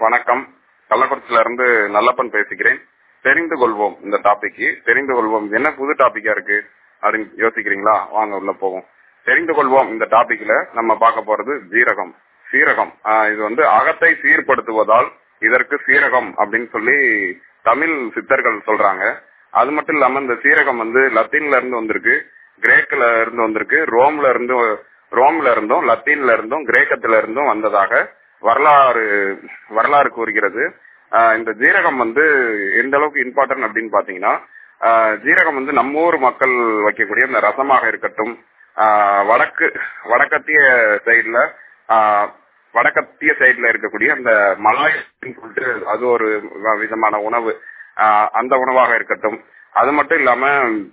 வணக்கம் கள்ளக்குறிச்சியில இருந்து நல்லப்பன் பேசுகிறேன் தெரிந்து கொள்வோம் இந்த டாபிக் தெரிந்து கொள்வோம் இது என்ன புது டாபிக்கா இருக்கு அப்படின்னு யோசிக்கிறீங்களா வாங்க உள்ள போவோம் தெரிந்து கொள்வோம் இந்த டாபிக்ல நம்ம பார்க்க போறது ஜீரகம் சீரகம் ஆஹ் இது வந்து அகத்தை சீர்படுத்துவதால் இதற்கு சீரகம் அப்படின்னு சொல்லி தமிழ் சித்தர்கள் சொல்றாங்க அது மட்டும் இல்லாம இந்த சீரகம் வந்து லத்தீன்ல இருந்து வந்திருக்கு கிரேக்கில இருந்து வந்திருக்கு ரோம்ல இருந்து ரோம்ல இருந்தும் லத்தீன்ல இருந்தும் கிரேக்கத்துல இருந்தும் வந்ததாக வரலாறு வரலாறு கூறுகிறது ஆஹ் இந்த ஜீரகம் வந்து எந்த அளவுக்கு இம்பார்ட்டன்ட் அப்படின்னு பாத்தீங்கன்னா ஆஹ் ஜீரகம் வந்து நம்ம ஊர் மக்கள் வைக்கக்கூடிய இந்த ரசமாக இருக்கட்டும் ஆஹ் வடக்கு வடக்கத்திய சைடுல வடக்கத்திய சைடுல இருக்கக்கூடிய அந்த மலாய் சொல்லிட்டு அது ஒரு விதமான உணவு ஆஹ் அந்த உணவாக இருக்கட்டும் அது மட்டும் இல்லாம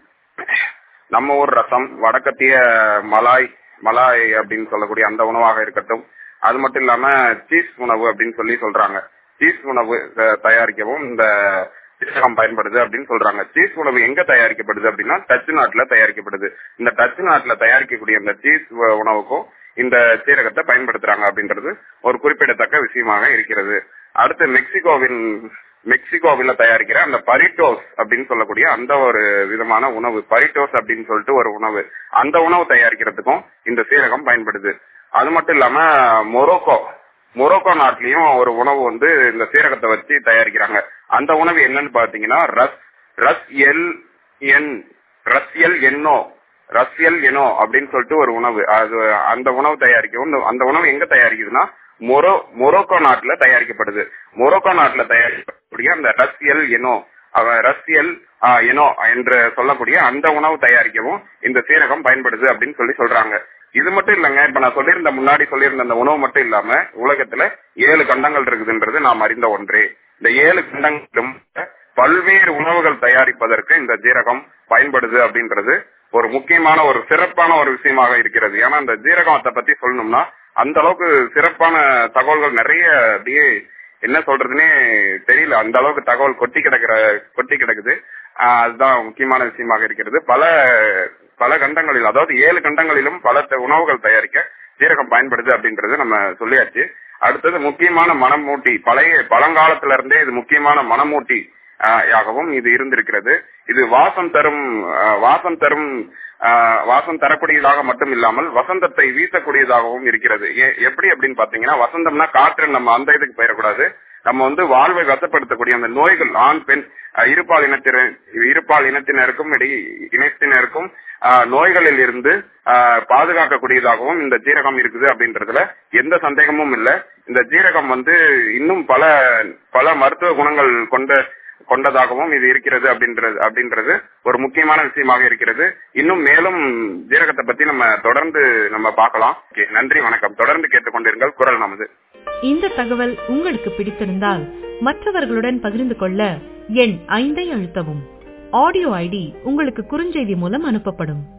நம்ம ஊர் ரசம் வடக்கத்திய மலாய் மலாய் அப்படின்னு சொல்லக்கூடிய அந்த உணவாக இருக்கட்டும் அது மட்டும் இல்லாம சீஸ் உணவு அப்படின்னு சொல்லி சொல்றாங்க சீஸ் உணவு தயாரிக்கவும் இந்த சீரகம் பயன்படுது அப்படின்னு சொல்றாங்க சீஸ் உணவு எங்க தயாரிக்கப்படுது அப்படின்னா டச் நாட்டுல தயாரிக்கப்படுது இந்த டச் நாட்டுல தயாரிக்கக்கூடிய இந்த சீஸ் உணவுக்கும் இந்த சீரகத்தை பயன்படுத்துறாங்க அப்படின்றது ஒரு குறிப்பிடத்தக்க விஷயமாக இருக்கிறது அடுத்து மெக்சிகோவின் மெக்சிகோவில் தயாரிக்கிற அந்த பரிட்டோஸ் அப்படின்னு சொல்லக்கூடிய அந்த ஒரு விதமான உணவு பரிட்டோஸ் அப்படின்னு சொல்லிட்டு ஒரு உணவு அந்த உணவு தயாரிக்கிறதுக்கும் இந்த சீரகம் பயன்படுது அது மட்டும் இல்லாம மொரோக்கோ மொரோக்கோ நாட்டிலையும் ஒரு உணவு வந்து இந்த சீரகத்தை வச்சு தயாரிக்கிறாங்க அந்த உணவு என்னன்னு பாத்தீங்கன்னா ரஸ் ரஸ் எல் என் ரஸ்யல் எண்ணோ ரஸ்யல் எனோ அப்படின்னு சொல்லிட்டு ஒரு உணவு அது அந்த உணவு தயாரிக்கவும் அந்த உணவு எங்க தயாரிக்குதுன்னா மொரோ மொரோக்கோ நாட்டுல தயாரிக்கப்படுது மொரோக்கோ நாட்டுல தயாரிக்கக்கூடிய அந்த ரஸ்யல் எனோ ரஸ்யல் எனோ என்று சொல்லக்கூடிய அந்த உணவு தயாரிக்கவும் இந்த சீரகம் பயன்படுது அப்படின்னு சொல்லி சொல்றாங்க இது மட்டும் இல்லங்க இப்ப நான் சொல்லியிருந்த முன்னாடி சொல்லியிருந்த அந்த உணவு மட்டும் இல்லாம உலகத்துல ஏழு கண்டங்கள் இருக்குதுன்றது நாம் அறிந்த ஒன்றே இந்த ஏழு கண்டங்களும் பல்வேறு உணவுகள் தயாரிப்பதற்கு இந்த ஜீரகம் பயன்படுது அப்படின்றது ஒரு முக்கியமான ஒரு சிறப்பான ஒரு விஷயமாக இருக்கிறது ஏன்னா இந்த ஜீரகத்தை பத்தி சொல்லணும்னா அந்த அளவுக்கு சிறப்பான தகவல்கள் நிறைய அப்படியே என்ன சொல்றதுன்னே தெரியல அந்த அளவுக்கு தகவல் கொட்டி கிடக்குற கொட்டி கிடக்குது அதுதான் முக்கியமான விஷயமாக இருக்கிறது பல பல கண்டங்களில் அதாவது ஏழு கண்டங்களிலும் பல உணவுகள் தயாரிக்க சீரகம் பயன்படுது அப்படின்றது நம்ம சொல்லியாச்சு அடுத்தது முக்கியமான மனமூட்டி பழைய பழங்காலத்துல இருந்தே இது முக்கியமான மனமூட்டி யாகவும் இது இருந்திருக்கிறது இது வாசம் தரும் வாசம் தரும் வாசம் தரக்கூடியதாக மட்டும் இல்லாமல் வசந்தத்தை வீசக்கூடியதாகவும் இருக்கிறது எப்படி அப்படின்னு பாத்தீங்கன்னா வசந்தம்னா காற்று நம்ம அந்த இதுக்கு போயிடக்கூடாது நம்ம வந்து வாழ்வை வசப்படுத்தக்கூடிய அந்த நோய்கள் ஆண் பெண் இருபால் இனத்தினர் இருபால் இனத்தினருக்கும் இனத்தினருக்கும் நோய்களில் இருந்து பாதுகாக்கக்கூடியதாகவும் இந்த ஜீரகம் இருக்குது அப்படின்றதுல எந்த சந்தேகமும் இல்ல இந்த ஜீரகம் வந்து இன்னும் பல பல மருத்துவ குணங்கள் கொண்ட கொண்டதாகவும் இது இருக்கிறது அப்படின்றது அப்படின்றது ஒரு முக்கியமான விஷயமாக இருக்கிறது இன்னும் மேலும் ஜீரகத்தை பத்தி நம்ம தொடர்ந்து நம்ம பார்க்கலாம் நன்றி வணக்கம் தொடர்ந்து கேட்டுக்கொண்டிருங்கள் குரல் நமது இந்த தகவல் உங்களுக்கு பிடித்திருந்தால் மற்றவர்களுடன் பகிர்ந்து கொள்ள எண் ஐந்தை அழுத்தவும் ஆடியோ ஐடி உங்களுக்கு குறுஞ்செய்தி மூலம் அனுப்பப்படும்